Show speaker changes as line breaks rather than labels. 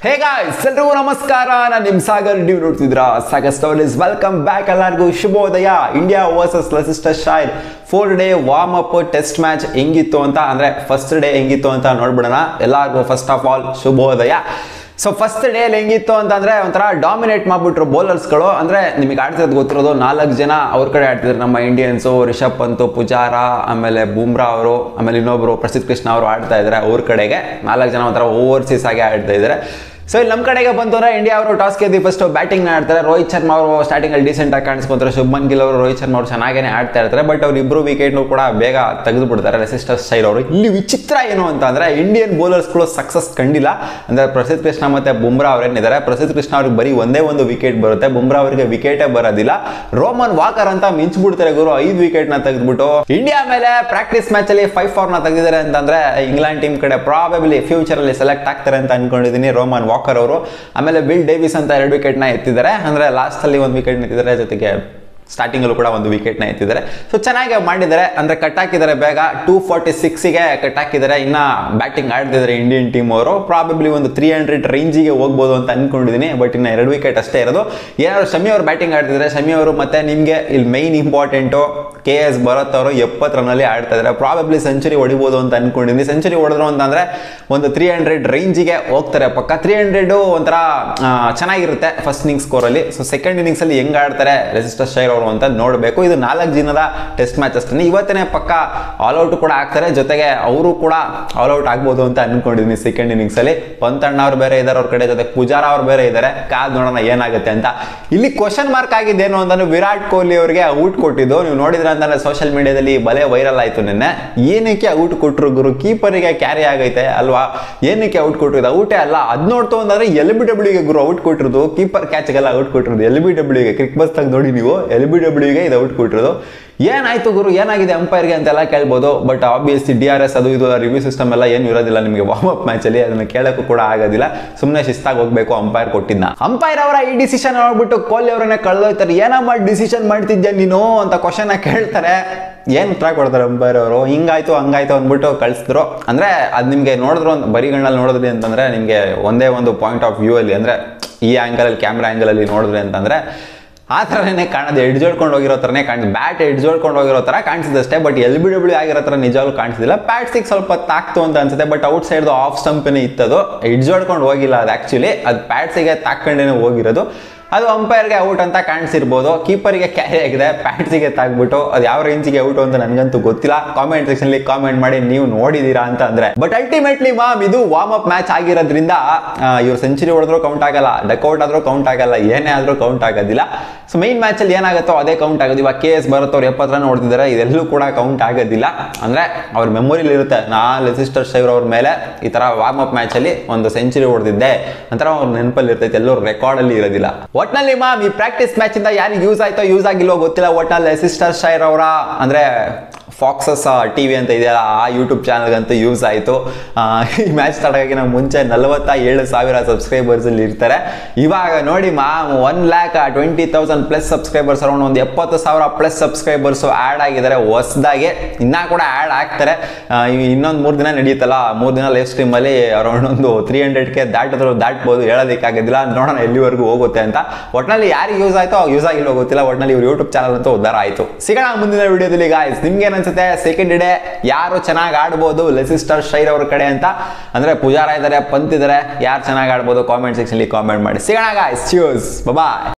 hey guys ಎಲ್ರಿಗೂ ನಮಸ್ಕಾರ ನಾನು ನಿಮ್ ಸಾಗರ್ ನೀವು ನೋಡ್ತಿದ್ರ ಸಾಗರ್ ಸ್ಟೋರೀಸ್ ವೆಲ್ಕಮ್ ಬ್ಯಾಕ್ ಎಲ್ಲರಿಗೂ ಶುಭೋದಯ India versus Leicestershire four day warm up test match ಹೆಂಗಿತ್ತು ಅಂತ ಅಂದ್ರೆ ಫಸ್ಟ್ ಡೇ ಹೆಂಗಿತ್ತು ಅಂತ ನೋಡ್ಬಿಡೋಣ ಎಲ್ಲರಿಗೂ ಫಸ್ಟ್ ಆಫ್ ಆಲ್ ಶುಭೋದಯ ಸೊ ಫಸ್ಟ್ ಡೇ ಹೆಂಗಿತ್ತು ಅಂತಂದ್ರೆ ಒಂಥರ ಡಾಮಿನೇಟ್ ಮಾಡ್ಬಿಟ್ರು ಬೌಲರ್ಸ್ಗಳು ಅಂದ್ರೆ ನಿಮಗೆ ಆಡ್ತಿರೋದು ಗೊತ್ತಿರೋದು ನಾಲ್ಕು ಜನ ಅವ್ರ ಕಡೆ ಆಡ್ತಿದ್ರು ನಮ್ಮ ಇಂಡಿಯನ್ಸು ರಿಷಬ್ ಪಂತ್ ಪುಜಾರ ಆಮೇಲೆ ಬೂಮ್ರಾ ಅವರು ಆಮೇಲೆ ಇನ್ನೊಬ್ರು ಪ್ರಸಿದ್ಧ ಕೃಷ್ಣ ಅವರು ಆಡ್ತಾ ಇದ್ದಾರೆ ಅವ್ರ ಕಡೆಗೆ ನಾಲ್ಕು ಜನ ಒಂಥರ ಓವರ್ಸೀಸ್ ಆಗಿ ಆಡ್ತಾ ಇದ್ದಾರೆ ಸೊ ಇಲ್ಲಿ ನಮ್ಮ ಕಡೆಗೆ ಬಂತು ಅಂದ್ರೆ ಇಂಡಿಯಾ ಅವರು ಟಾಸ್ ಗೆದ್ದು ಫಸ್ಟ್ ಬ್ಯಾಟಿಂಗ್ ಆಡ್ತಾರೆ ರೋಹಿತ್ ಶರ್ಮಾ ಅವರು ಸ್ಟಾರ್ಟಿಂಗ್ ಅಲ್ಲಿ ಡೀಸೆಂಟ್ ಆಗಿ ಕಾಣಿಸ್ಕೊಂತಾರೆ ಶುಭ್ಮನ್ ಗಿಲ್ ಅವರು ರೋಹಿತ್ ಶರ್ಮಾ ಅವರು ಚೆನ್ನಾಗೇನೆ ಆಡ್ತಾ ಇರ್ತಾರೆ ಬಟ್ ಅವ್ರು ಇಬ್ರು ವಿಕೆಟ್ನು ಕೂಡ ಬೇಗ ತೆಗೆದು ಬಿಡ್ತಾರೆ ರೆಸಿಸ್ಟರ್ ಸೈಡ್ ಅವರು ಇಲ್ಲಿ ವಿಚಿತ್ರ ಏನು ಅಂತ ಅಂದ್ರೆ ಇಂಡಿಯನ್ ಬೌಲರ್ಸ್ಗಳು ಸಕ್ಸಸ್ ಕಂಡಿಲ್ಲ ಅಂದ್ರೆ ಪ್ರಸಿದ್ಧ ಕೃಷ್ಣ ಮತ್ತೆ ಬುಮ್ರಾ ಅವರೇನಿದ್ದಾರೆ ಪ್ರಸಿದ್ಧ ಕೃಷ್ಣ ಅವ್ರಿಗೆ ಬರೀ ಒಂದೇ ಒಂದು ವಿಕೆಟ್ ಬರುತ್ತೆ ಬುಮ್ರಾ ಅವರಿಗೆ ವಿಕೆಟೇ ಬರೋದಿಲ್ಲ ರೋಮನ್ ವಾಕರ್ ಅಂತ ಮಿಂಚ್ಬಿಡ್ತಾರೆ ಗುರು ಐದು ವಿಕೆಟ್ ನ ತೆಗೆದ್ಬಿಟ್ಟು ಇಂಡಿಯಾ ಮೇಲೆ ಪ್ರಾಕ್ಟೀಸ್ ಮ್ಯಾಚ್ ಅಲ್ಲಿ ಫೈವ್ ಫೋರ್ ನ ತೆಗೆದಿದ್ದಾರೆ ಅಂತಂದ್ರೆ ಇಂಗ್ಲೆಂಡ್ ಟೀಮ್ ಕಡೆ ಪ್ರಾಬಬ್ಲಿ ಫ್ಯೂಚರ್ ಅಲ್ಲಿ ಸೆಲೆಕ್ಟ್ ಆಗ್ತಾರೆ ಅಂತ ಅನ್ಕೊಂಡಿದ್ದೀನಿ ರೋಮನ್ ವಾಕರ್ ಅವರು ಆಮೇಲೆ ವಿಲ್ ಡೇವಿಸ್ ಅಂತ ಎರಡು ವಿಕೆಟ್ ನ ಎತ್ತಿದ್ದಾರೆ ಅಂದ್ರೆ ಲಾಸ್ಟ್ ಅಲ್ಲಿ ಒಂದು ವಿಕೆಟ್ ಎತ್ತಿದ್ದಾರೆ ಜೊತೆಗೆ ಸ್ಟಾರ್ಟಿಂಗ್ ಅಲ್ಲೂ ಕೂಡ ಒಂದು ವಿಕೆಟ್ ನ ಎತ್ತಿದ್ದಾರೆ ಸೊ ಚೆನ್ನಾಗಿ ಮಾಡಿದ್ದಾರೆ ಅಂದ್ರೆ ಕಟ್ ಹಾಕಿದ್ದಾರೆ ಬೇಗ ಟೂ ಫಾರ್ಟಿ ಸಿಕ್ಸ್ಗೆ ಕಟ್ ಹಾಕಿದ್ದಾರೆ ಇನ್ನ ಬ್ಯಾಟಿಂಗ್ ಆಡ್ತಿದ್ದಾರೆ ಇಂಡಿಯನ್ ಟೀಮ್ ಅವರು ಪ್ರಾಬಬ್ಲಿ ಒಂದು ತ್ರೀ ಹಂಡ್ರೆಡ್ ರೇಂಜಿಗೆ ಹೋಗ್ಬೋದು ಅಂತ ಅನ್ಕೊಂಡಿದ್ದೀನಿ ಬಟ್ ಇನ್ನ ಎರಡು ವಿಕೆಟ್ ಅಷ್ಟೇ ಇರೋದು ಏನಾದ್ರು ಶಮಿ ಅವರು ಬ್ಯಾಟಿಂಗ್ ಆಡ್ತಿದ್ದಾರೆ ಶಮಿ ಅವರು ಮತ್ತೆ ನಿಮಗೆ ಇಲ್ಲಿ main important K S Bharat ಅವರು ಎಪ್ಪತ್ತು ರನ್ನಲ್ಲಿ ಆಡ್ತಾ ಇದ್ದಾರೆ ಪ್ರಾಬಬ್ಲಿ ಸೆಂಚುರಿ ಹೊಡಿಬೋದು ಅಂತ ಅನ್ಕೊಂಡಿದ್ದೀನಿ ಸೆಂಚುರಿ ಹೊಡೆದ್ರು ಅಂತಂದ್ರೆ ಒಂದು ತ್ರೀ ಹಂಡ್ರೆಡ್ ರೇಂಜಿಗೆ ಹೋಗ್ತಾರೆ ಪಕ್ಕ ತ್ರೀ ಹಂಡ್ರೆಡ್ ಒಂಥರ ಆ, ಚೆನ್ನಾಗಿರುತ್ತೆ ಫಸ್ಟ್ ಇನ್ನಿಂಗ್ ಸ್ಕೋರಲ್ಲಿ ಸೊ ಸೆಕೆಂಡ್ ಇನ್ನಿಂಗ್ಸ್ ಅಲ್ಲಿ ಹೆಂಗ್ ಆಡ್ತಾರೆ ರೆಸಿಸ್ಟರ್ ಶೈರ್ ಅವರು ಅಂತ ನೋಡಬೇಕು ಇದು ನಾಲ್ಕು ದಿನದ ಟೆಸ್ಟ್ ಮ್ಯಾಚ್ ಅಷ್ಟೇ ಇವತ್ತೇ ಪಕ್ಕ ಆಲ್ಔಟ್ ಕೂಡ ಆಗ್ತಾರೆ ಜೊತೆಗೆ ಅವರು ಕೂಡ ಆಲ್ಔಟ್ ಆಗ್ಬೋದು ಅಂತ ಅನ್ಕೊಂಡಿದ್ದೀನಿ ಸೆಕೆಂಡ್ ಇನ್ನಿಂಗ್ಸ್ ಅಲ್ಲಿ ಪಂತಣ್ಣ ಅವ್ರು ಬೇರೆ ಇದ್ದಾರೆ ಅವ್ರ ಕಡೆ ಜೊತೆ ಪೂಜಾರ ಅವ್ರು ಬೇರೆ ಇದ್ದಾರೆ ಕಾದ್ ನೋಡೋಣ ಏನಾಗುತ್ತೆ ಅಂತ ಇಲ್ಲಿ ಕ್ವಶನ್ ಮಾರ್ಕ್ ಆಗಿದ್ದೇನು ಅಂತಂದ್ರೆ ವಿರಾಟ್ ಕೊಹ್ಲಿ ಅವರಿಗೆ ಔಟ್ ಕೊಟ್ಟಿದ್ದು ನೀವು ನೋಡಿದ್ರೆ ಅಂತಂದ್ರೆ ಸೋಷಿಯಲ್ ಮೀಡಿಯಾದಲ್ಲಿ ಬಲೆ ವೈರಲ್ ಆಯ್ತು ನಿನ್ನೆ ಏನಕ್ಕೆ ಔಟ್ ಕೊಟ್ರು ಗುರು ಕೀಪರಿಗೆ ಕ್ಯಾರಿ ಆಗೈತೆ ಅಲ್ವಾ ಏನಕ್ಕೆ ಔಟ್ ಕೊಟ್ಟಿರೋದು ಔಟೇ ಅಲ್ಲ ಅದ್ ನೋಡ್ತು ಅಂತಂದ್ರೆ ಎಲ್ ಬಿ ಡಬ್ಲ್ಯೂಗೆ ಗುರು ಔಟ್ ಕೊಟ್ಟಿರೋದು ಕೀಪರ್ ಕ್ಯಾಚ್ಗೆಲ್ಲ ಔಟ್ ಕೊಟ್ಟಿರೋದು ಎಲ್ ಬಿ ಡಬ್ಲ್ಯೂಗೆ ಕ್ರಿಕ್ ಬಸ್ ತಗ ನೋಡಿ ನೀವು ಎಲ್ ಬಿ ಡಬ್ಲ್ಯೂಗೆ ಇದು ಔಟ್ ಕೊಟ್ಟಿರೋದು ಏನಾಯ್ತು ಗುರು ಏನಾಗಿದೆ ಅಂಪೈರ್ಗೆ ಅಂತೆಲ್ಲ ಕೇಳ್ಬೋದು but obviously D R S ಅದು ಇದು ರಿವ್ಯೂ ಸಿಸ್ಟಮ್ ಎಲ್ಲ ಏನು ಇರೋದಿಲ್ಲ ನಿಮಗೆ ವಾರ್ಮ್ ಅಪ್ ಮ್ಯಾಚ್ ಅಲ್ಲಿ ಅದನ್ನ ಕೇಳಕ್ಕೂ ಕೂಡ ಆಗೋದಿಲ್ಲ ಸುಮ್ಮನೆ ಶಿಸ್ತಾಗಿ ಹೋಗ್ಬೇಕು ಅಂಪೈರ್ ಕೊಟ್ಟಿದ್ದ ಅಂಪೈರ್ ಅವರ ಈ ಡಿಸಿಷನ್ ನೋಡ್ಬಿಟ್ಟು ಕೊಹ್ಲಿ ಅವರನ್ನೇ ಕಳೆದೋಯ್ತಾರೆ ಏನಮ್ಮ ಡಿಸಿಷನ್ ಮಾಡ್ತಿದ್ಯಾ ನೀನು ಅಂತ ಕ್ವಶನ್ ಕೇಳ್ತಾರೆ ಏನ್ ಉತ್ತರ ಕೊಡ್ತಾರೆ ಅಂಪೈರ್ ಅವರು ಹಿಂಗಾಯ್ತು ಹಂಗಾಯ್ತು ಅಂದ್ಬಿಟ್ಟು ಕಳಿಸಿದ್ರು ಅಂದ್ರೆ ಅದು ನಿಮಗೆ ನೋಡಿದ್ರು ಒಂದು ಬರಿಗಣ್ಣಲ್ಲಿ ನೋಡಿದ್ರಿ ಅಂತಂದ್ರೆ ನಿಮಗೆ ಒಂದೇ ಒಂದು ಪಾಯಿಂಟ್ ಆಫ್ ವ್ಯೂ ಅಲ್ಲಿ ಅಂದ್ರೆ ಈ ಆಂಗಲ್ ಅಲ್ಲಿ ಕ್ಯಾಮ್ರಾ ಆಂಗಲ್ ಅಲ್ಲಿ ನೋಡಿದ್ರಿ ಅಂತಂದ್ರೆ ಆ ಥರನೇ ಕಾಣೋದು ಎಡ್ಜೋಳ್ಕೊಂಡು ಹೋಗಿರೋ ಥರನೇ ಕಾಣಿಸ್ ಬ್ಯಾಟ್ ಎಡ್ಜೋಳ್ಕೊಂಡು ಹೋಗಿರೋ ಥರ ಕಾಣಿಸಿದೆ ಅಷ್ಟೇ ಬಟ್ ಎಲ್ ಬಿ ಡಬ್ಲ್ಯೂ ಆಗಿರೋ ಥರ ನಿಜವಾಗ್ಲೂ ಕಾಣಿಸಿಲ್ಲ ಪ್ಯಾಟ್ಸಿಗೆ ಸ್ವಲ್ಪ ತಾಕ್ತು ಅಂತ ಅನ್ಸುತ್ತೆ ಬಟ್ ಔಟ್ ಸೈಡ್ದು ಆಫ್ ಸ್ಟಂಪನೇ ಇತ್ತದು ಎಡ್ಜೋಳ್ಕೊಂಡು ಹೋಗಿಲ್ಲ ಅದು ಆ್ಯಕ್ಚುಲಿ ಅದು ಪ್ಯಾಟ್ಸಿಗೆ ತಾಕೊಂಡೇನೆ ಹೋಗಿರೋದು ಅದು ಅಂಪೈರ್ಗೆ ಔಟ್ ಅಂತ ಕಾಣಿಸಿರ್ಬೋದು ಕೀಪರಿಗೆ ಕ್ಯಾರಿ ಆಗಿದೆ ಪ್ಯಾಟ್ಸಿಗೆ ತಾಗ್ಬಿಟ್ಟು ಅದು ಯಾವ ರೇಂಜಿಗೆ ಔಟ್ ಅಂತ ನನಗಂತೂ ಗೊತ್ತಿಲ್ಲ ಕಾಮೆಂಟ್ ಸೆಕ್ಷನ್ ಅಲ್ಲಿ ಕಾಮೆಂಟ್ ಮಾಡಿ ನೀವು ನೋಡಿದೀರಾ ಅಂತ ಅಂದ್ರೆ ಬಟ್ ಅಲ್ಟಿಮೇಟ್ಲಿ ಮಾಮ್ ಇದು ವಾರ್ಮ್ ಅಪ್ ಮ್ಯಾಚ್ ಆಗಿರೋದ್ರಿಂದ ಇವ್ರು ಸೆಂಚುರಿ ಹೊಡೆದ್ರು ಕೌಂಟ್ ಆಗಲ್ಲ ಡಕ್ಔಟ್ ಆದ್ರೂ ಕೌಂಟ್ ಆಗಲ್ಲ ಏನೇ ಆದ್ರೂ ಕೌಂಟ್ ಆಗೋದಿಲ್ಲ ಸೊ ಮೈನ್ ಮ್ಯಾಚ್ ಅಲ್ಲಿ ಏನಾಗುತ್ತೋ ಅದೇ ಕೌಂಟ್ ಆಗೋದು ಇವಾಗ ಕೆ ಎಸ್ ಬರುತ್ತೋ ಅವ್ರು ಎಪ್ಪತ್ತು ರನ್ ಹೊಡೆದಿದ್ದಾರೆ ಇದೆಲ್ಲೂ ಕೂಡ ಕೌಂಟ್ ಆಗೋದಿಲ್ಲ ಅಂದ್ರೆ ಅವ್ರ ಮೆಮೊರಿಲಿ ಇರುತ್ತೆ ನಾ ಲೆಸಿಸ್ಟರ್ ಶೈರ್ ಅವ್ರ ಮೇಲೆ ಈ ತರ ವಾರ್ಮ್ ಅಪ್ ಮ್ಯಾಚ್ ಅಲ್ಲಿ ಒಂದು ಸೆಂಚುರಿ ಹೊಡೆದಿದ್ದೆ ಅಂತರ ಅವ್ರ ನೆನಪಲ್ಲಿ ಇರ್ತೈತೆ ಎಲ್ಲರೂ ರೆಕಾರ್ಡ್ ಅಲ್ಲಿ ಇರೋದಿಲ್ಲ ಒಟ್ನಲ್ಲಿ ಮಾಮ್ ಈ ಪ್ರಾಕ್ಟೀಸ್ ಮ್ಯಾಚ್ ಇಂದ ಯಾರಿಗೆ ಯೂಸ್ ಆಯ್ತೋ ಯೂಸ್ ಆಗಿಲ್ವೋ ಗೊತ್ತಿಲ್ಲ ಒಟ್ನಲ್ಲಿ ಲೆಸಿಸ್ಟರ್ ಶೈರ್ ಅವರ ಅಂದ್ರೆ ಫಾಕ್ಸಸ್ ಟಿ ವಿ ಅಂತ ಇದೆಯಲ್ಲ ಆ ಯೂಟ್ಯೂಬ್ ಚಾನಲ್ಗಂತೂ ಯೂಸ್ ಆಯಿತು ಈ ಮ್ಯಾಚ್ ತಡೋಕ್ಕಿಂತ ಮುಂಚೆ ನಲವತ್ತ ಏಳು ಸಾವಿರ ಸಬ್ಸ್ಕ್ರೈಬರ್ಸ್ ಅಲ್ಲಿ ಇರ್ತಾರೆ ಇವಾಗ ನೋಡಿ ಮಾ one lakh twenty thousand plus subscribers around ಒಂದು ಎಪ್ಪತ್ತು ಸಾವಿರ ಪ್ಲಸ್ ಸಬ್ಸ್ಕ್ರೈಬರ್ಸ್ ಆ್ಯಡ್ ಆಗಿದ್ದಾರೆ ಹೊಸದಾಗಿ ಇನ್ನೂ ಕೂಡ ಆ್ಯಡ್ ಆಗ್ತಾರೆ ಇನ್ನೊಂದು ಮೂರು ದಿನ ನಡೆಯುತ್ತಲ್ಲ ಮೂರು ದಿನ ಲೈವ್ ಸ್ಟ್ರೀಮಲ್ಲಿ ಅರೌಂಡ್ ಒಂದು ತ್ರೀ ಹಂಡ್ರೆಡ್ಗೆ ದಾಟಿದ್ರು ದಾಟ್ಬೋದು ಹೇಳೋದಕ್ಕಾಗೋದಿಲ್ಲ ನೋಡೋಣ ಎಲ್ಲಿವರೆಗೂ ಹೋಗುತ್ತೆ ಅಂತ ಒಟ್ನಲ್ಲಿ ಯಾರಿಗೆ ಯೂಸ್ ಆಯ್ತೋ ಯೂಸ್ ಆಗಿಲ್ಲ ಗೊತ್ತಿಲ್ಲ ಒಟ್ನಲ್ಲಿ ಇವ್ರ ಯೂಟ್ಯೂಬ್ ಚಾನಲ್ ಅಂತೂ ಉದ್ಧಾರ ಆಯಿತು ಸಿಗೋಣ ಮುಂದಿನ ವಿಡಿಯೋದಲ್ಲಿ ಗಾಯ್ಸ್ ನಿಮ್ಗೆ ಅನ್ಸುತ್ತೆ ಸೆಕೆಂಡ್ ಡೇ ಯಾರು ಚೆನ್ನಾಗಿ ಆಡ್ಬೋದು ಲೆಸಿಸ್ಟರ್ ಶೈರ್ ಅವ್ರ ಕಡೆ ಅಂತ ಅಂದ್ರೆ ಪೂಜಾರ ಇದ್ದಾರೆ ಪಂತ್ ಇದ್ದಾರೆ ಯಾರು ಚೆನ್ನಾಗಿ ಆಡ್ಬೋದು ಕಾಮೆಂಟ್ ಸೆಕ್ಷನ್ ಕಾಮೆಂಟ್ ಮಾಡಿ ಸಿಗೋಣ ಗಾಯ್ಸ್ ಚ್ಯೂಸ್ ಬಾಯ್